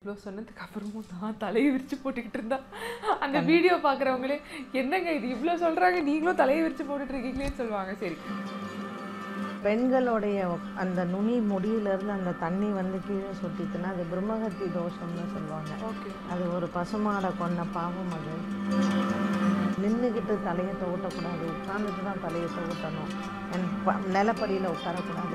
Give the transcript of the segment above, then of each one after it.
இவ்வளோ சொன்னதுக்கு அப்புறமும் நான் தலையை விரிச்சு போட்டுக்கிட்டு இருந்தா அந்த வீடியோ பார்க்குறவங்களே என்னங்க இது இவ்வளோ சொல்றாங்க நீங்களும் தலையை விரிச்சு போட்டுட்டு இருக்கீங்களேன்னு சொல்லுவாங்க சரி பெண்களுடைய அந்த நுனி முடியிலிருந்து அந்த தண்ணி வந்து கீழே சொட்டிச்சுன்னா அது பிரம்மகத்தி தோஷம்னு சொல்லுவாங்க ஓகே அது ஒரு பசுமாடை கொன்ன பாவம் அது நின்றுக்கிட்டு தலையை துவட்டக்கூடாது உட்காந்துட்டு தான் தலையை துவட்டணும் And ப- நிலப்படியில் உட்காரக்கூடாது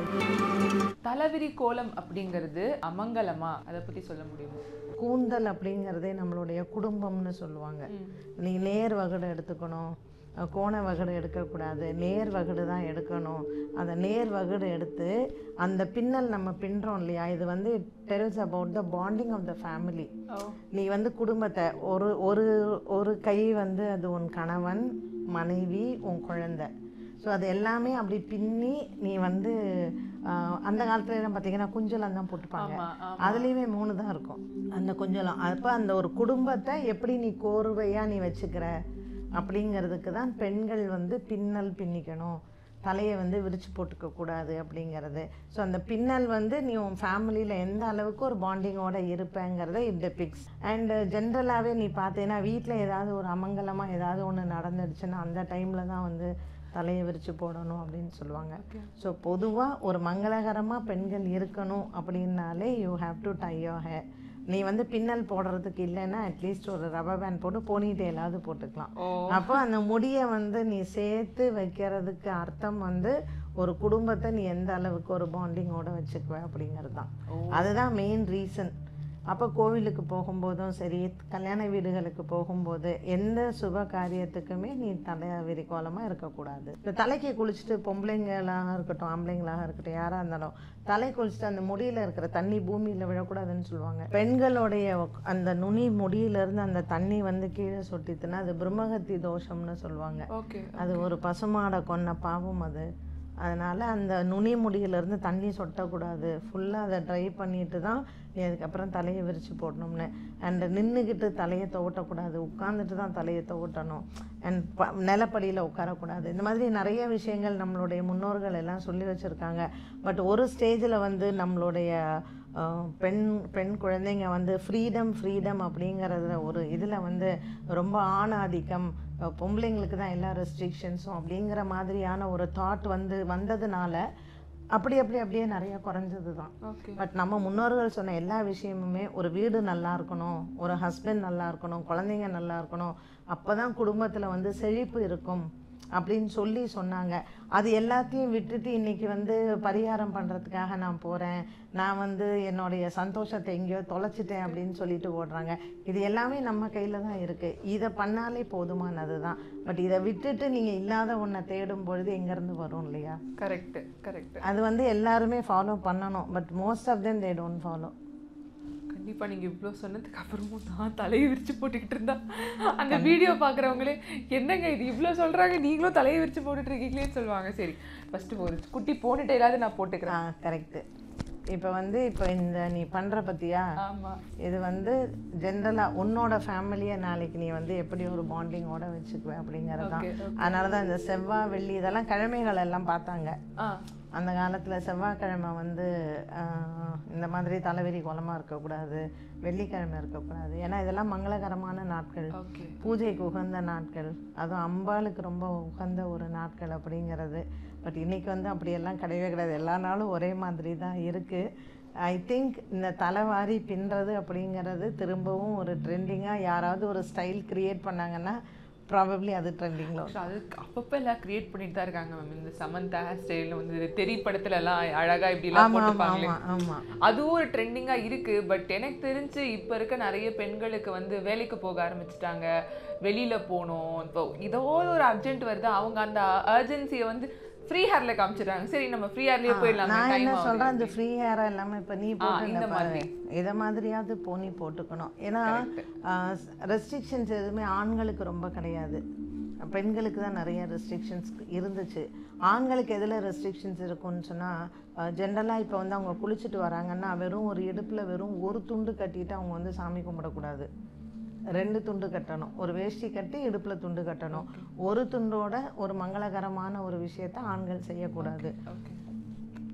தலைவிரி கோலம் அப்படிங்கிறது அமங்கலமா அதை பத்தி சொல்ல முடியுமா கூந்தல் அப்படிங்கிறதே நம்மளுடைய குடும்பம்னு சொல்லுவாங்க நீ நேர் வகுடு எடுத்துக்கணும் அஹ் கோண வகுடு எடுக்கக்கூடாது நேர் வகுடு தான் எடுக்கணும் அந்த நேர் வகுடு எடுத்து அந்த பின்னல் நம்ம பின்னுறோம் இல்லையா இது வந்து tells about the bonding of the family ஓ நீ வந்து குடும்பத்தை ஒரு ஒரு ஒரு கை வந்து அது உன் கணவன் மனைவி உன் குழந்தை ஸோ அது எல்லாமே அப்படி பின்னி நீ வந்து ஆஹ், அந்த காலத்துல எல்லாம் பார்த்தீங்கன்னா குஞ்சலம் தான் போட்டுப்பாங்க ஆமா ஆமா அதுலேயுமே மூணு தான் இருக்கும் அந்த குஞ்சலம் அப்போ அந்த ஒரு குடும்பத்தை எப்படி நீ கோர்வையாக நீ வச்சுக்கிற அப்படிங்கிறதுக்கு தான் பெண்கள் வந்து பின்னல் பின்னிக்கணும் தலையை வந்து விரிச்சு போட்டுக்க கூடாது அப்படிங்கிறது ஸோ அந்த பின்னல் வந்து நீ உன் ஃபேமிலியில் எந்த அளவுக்கு ஒரு பாண்டிங்கோட இருப்பேங்கிறத இட் டெபிக்ஸ் அண்ட் ஜென்ரலாகவே நீ பார்த்தீங்கன்னா வீட்டில் ஏதாவது ஒரு அமங்கலமாக ஏதாவது ஒன்று நடந்துடுச்சுன்னா அந்த டைமில் தான் வந்து தலையை விரிச்சு போடணும் அப்படின்னு சொல்லுவாங்க ஸோ பொதுவாக ஒரு மங்களகரமாக பெண்கள் இருக்கணும் அப்படின்னாலே you have to tie your hair நீ வந்து பின்னல் போடுறதுக்கு இல்லைன்னா அட்லீஸ்ட் ஒரு ரப்பர் பேண்ட் போட்டு போனிட்டேலாவது போட்டுக்கலாம் ஓ அப்போ அந்த முடியை வந்து நீ சேர்த்து வைக்கிறதுக்கு அர்த்தம் வந்து ஒரு குடும்பத்தை நீ எந்த அளவுக்கு ஒரு பாண்டிங்கோட வச்சுக்குவ அப்படிங்கிறது தான் ஓ. அதுதான் மெயின் ரீசன் அப்போ கோவிலுக்கு போகும்போதும் சரி கல்யாண வீடுகளுக்கு போகும்போது எந்த சுப காரியத்துக்குமே நீ தலைவிரி கோலமாக இருக்கக்கூடாது இந்த தலைக்கு குளிச்சுட்டு பொம்பளைங்களாக இருக்கட்டும் ஆம்பளைங்களாக இருக்கட்டும் யாராக இருந்தாலும் தலை குளிச்சுட்டு அந்த முடியில இருக்கிற தண்ணி பூமியில் விழக்கூடாதுன்னு சொல்லுவாங்க பெண்களுடைய அந்த நுனி முடியிலிருந்து அந்த தண்ணி வந்து கீழே சொட்டித்துன்னா அது பிரம்மகத்தி தோஷம்னு சொல்லுவாங்க ஓகே அது ஒரு பசுமாடை கொன்ன பாவம் அது அதனால் அந்த நுனி முடியிலேருந்து தண்ணி சொட்டக்கூடாது ஃபுல்லாக அதை ட்ரை பண்ணிட்டு தான் நீ அதுக்கப்புறம் தலையை விரித்து போடணும்னு அண்ட் நின்றுக்கிட்டு தலையை துவட்டக்கூடாது உட்காந்துட்டு தான் தலையை துவட்டணும் அண்ட் ப நிலப்படியில் உட்காரக்கூடாது இந்த மாதிரி நிறைய விஷயங்கள் நம்மளுடைய முன்னோர்கள் எல்லாம் சொல்லி வச்சுருக்காங்க பட் ஒரு ஸ்டேஜில் வந்து நம்மளுடைய அஹ், பெண் பெண் குழந்தைங்க வந்து ஃப்ரீடம் ஃப்ரீடம் அப்படிங்கிறதுல ஒரு இதில் வந்து ரொம்ப ஆணாதிக்கம் அஹ், பொம்பளைங்களுக்கு தான் எல்லா ரெஸ்ட்ரிக்ஷன்ஸும் அப்படிங்கிற மாதிரியான ஒரு தாட் வந்து வந்ததுனால அப்படி அப்படி அப்படியே நிறைய குறைஞ்சது தான் ஓகே பட் நம்ம முன்னோர்கள் சொன்ன எல்லா விஷயமுமே ஒரு வீடு நல்லா இருக்கணும் ஒரு ஹஸ்பண்ட் நல்லா இருக்கணும் குழந்தைங்க நல்லா இருக்கணும் அப்போ தான் குடும்பத்தில் வந்து செழிப்பு இருக்கும் அப்படின்னு சொல்லி சொன்னாங்க அது எல்லாத்தையும் விட்டுட்டு இன்னைக்கு வந்து பரிகாரம் பண்ணுறதுக்காக நான் போகிறேன் நான் வந்து என்னுடைய சந்தோஷத்தை எங்கேயோ தொலைச்சிட்டேன் அப்படின்னு சொல்லிட்டு ஓடுறாங்க இது எல்லாமே நம்ம கையில் தான் இருக்குது இதை பண்ணாலே போதுமானது தான் பட் இதை விட்டுட்டு நீங்கள் இல்லாத ஒன்றை தேடும் பொழுது எங்கேருந்து வரும் இல்லையா கரெக்ட் கரெக்ட் அது வந்து எல்லாருமே ஃபாலோ பண்ணணும் but most of them they don't follow கண்டிப்பா நீங்க இவ்வளோ சொன்னதுக்கு அப்புறமும் நான் தலையை விரிச்சு போட்டுக்கிட்டு இருந்தா அந்த வீடியோ பார்க்குறவங்களே என்னங்க இது இவ்வளோ சொல்றாங்க நீங்களும் தலையை விரிச்சு போட்டுட்டு இருக்கீங்களேன்னு சொல்லுவாங்க சரி ஃபர்ஸ்ட் ஒரு குட்டி போனிட்டையிலாவது நான் போட்டுக்கிறேன் ஆ கரெக்டு இப்போ வந்து இப்போ இந்த நீ பண்ணுற பத்தியா ஆமா இது வந்து ஜென்ரலாக உன்னோட ஃபேமிலியை நாளைக்கு நீ வந்து எப்படி ஒரு பாண்டிங்கோட வச்சுக்குவ அப்படிங்கிறது தான் Okay, okay. அதனால தான் இந்த செவ்வாய் வெள்ளி இதெல்லாம் கிழமைகள் எல்லாம் பார்த்தாங்க ஆ அந்த காலத்தில் செவ்வாய்க்கிழமை வந்து ஆஹ், இந்த மாதிரி தலைவிரி கோலமாக இருக்கக்கூடாது வெள்ளிக்கிழமை இருக்கக்கூடாது ஏன்னா இதெல்லாம் மங்களகரமான நாட்கள் ஓகே பூஜைக்கு உகந்த நாட்கள் அதுவும் அம்பாளுக்கு ரொம்ப உகந்த ஒரு நாட்கள் அப்படிங்கிறது பட் இன்னைக்கு வந்து அப்படியெல்லாம் கிடையவே கிடையாது எல்லா நாளும் ஒரே மாதிரி தான் இருக்குது ஐ திங்க் இந்த தலைவாரி பின்னுறது அப்படிங்கிறது திரும்பவும் ஒரு ட்ரெண்டிங்காக யாராவது ஒரு ஸ்டைல் கிரியேட் பண்ணாங்கன்னா ப்ராபப்ளி அது ட்ரெண்டிங்கில் Actually, அது அப்பப்போ எல்லாம் கிரியேட் பண்ணிட்டு தான் இருக்காங்க மேம் இந்த சமந்தா ஹேர் ஸ்டைல் வந்து இது தெரி படத்துல எல்லாம் அழகா இப்படி எல்லாம் ஆமாம் ஆமாம் போட்டுப்பாங்களே ஆமாம் ஆமாம் அதுவும் ஒரு ட்ரெண்டிங்கா இருக்கு பட் எனக்கு தெரிஞ்சு இப்ப இருக்க நிறைய பெண்களுக்கு வந்து வேலைக்கு போக ஆரம்பிச்சிட்டாங்க வெளியில போகணும் இப்போ ஏதோ ஒரு அர்ஜென்ட் வருது அவங்க அந்த அர்ஜென்சியை வந்து ஃப்ரீ ஹேர்ல காமிச்சிடுறாங்க சரி நம்ம ஃப்ரீ ஹேர்லயே போயிடலாம் நான் டைம் என்ன சொல்கிறேன் அந்த ஃப்ரீ ஹேராக இல்லாமல் இப்போ நீ இந்த போட்டு மாதிரி. இதை மாதிரியாவது போனி போட்டுக்கணும் ஏன்னா ரெஸ்ட்ரிக்ஷன்ஸ் எதுவுமே ஆண்களுக்கு ரொம்ப கிடையாது பெண்களுக்கு தான் நிறைய ரெஸ்ட்ரிக்ஷன்ஸ் இருந்துச்சு ஆண்களுக்கு எதில் ரெஸ்ட்ரிக்ஷன்ஸ் இருக்கும்னு சொன்னால் ஜென்ரலாக இப்போ வந்து அவங்க குளிச்சுட்டு வராங்கன்னா வெறும் ஒரு இடுப்பில் வெறும் ஒரு துண்டு கட்டிட்டு அவங்க வந்து சாமி கும்பிடக்கூடாது ரெண்டு துண்டு கட்டணும் ஒரு வேஷ்டி கட்டி இடுப்பில் துண்டு கட்டணும் ஒரு துண்டோட ஒரு மங்களகரமான ஒரு விஷயத்த ஆண்கள் செய்யக்கூடாது ஓகே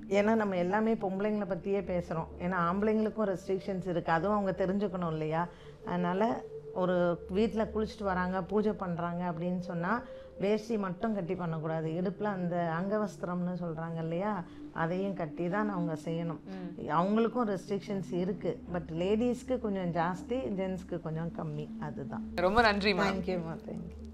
ஏன்னா நம்ம எல்லாமே பொம்பளைங்களை பற்றியே பேசுகிறோம் ஏன்னா ஆம்பளைங்களுக்கும் ரெஸ்ட்ரிக்ஷன்ஸ் இருக்குது அதுவும் அவங்க தெரிஞ்சுக்கணும் இல்லையா அதனால் ஒரு வீட்டில் குளிச்சுட்டு வராங்க பூஜை பண்ணுறாங்க அப்படின்னு சொன்னால் வேஷ்டி மட்டும் கட்டி பண்ணக்கூடாது இடுப்பில் அந்த அங்கவஸ்திரம்னு சொல்கிறாங்க இல்லையா அதையும் கட்டி தான் அவங்க செய்யணும் அவங்களுக்கும் ரெஸ்ட்ரிக்ஷன்ஸ் இருக்குது பட் லேடிஸ்க்கு கொஞ்சம் ஜாஸ்தி ஜென்ஸ்க்கு கொஞ்சம் கம்மி அதுதான் ரொம்ப நன்றி மேம் தேங்க்யூம்மா தேங்க்யூ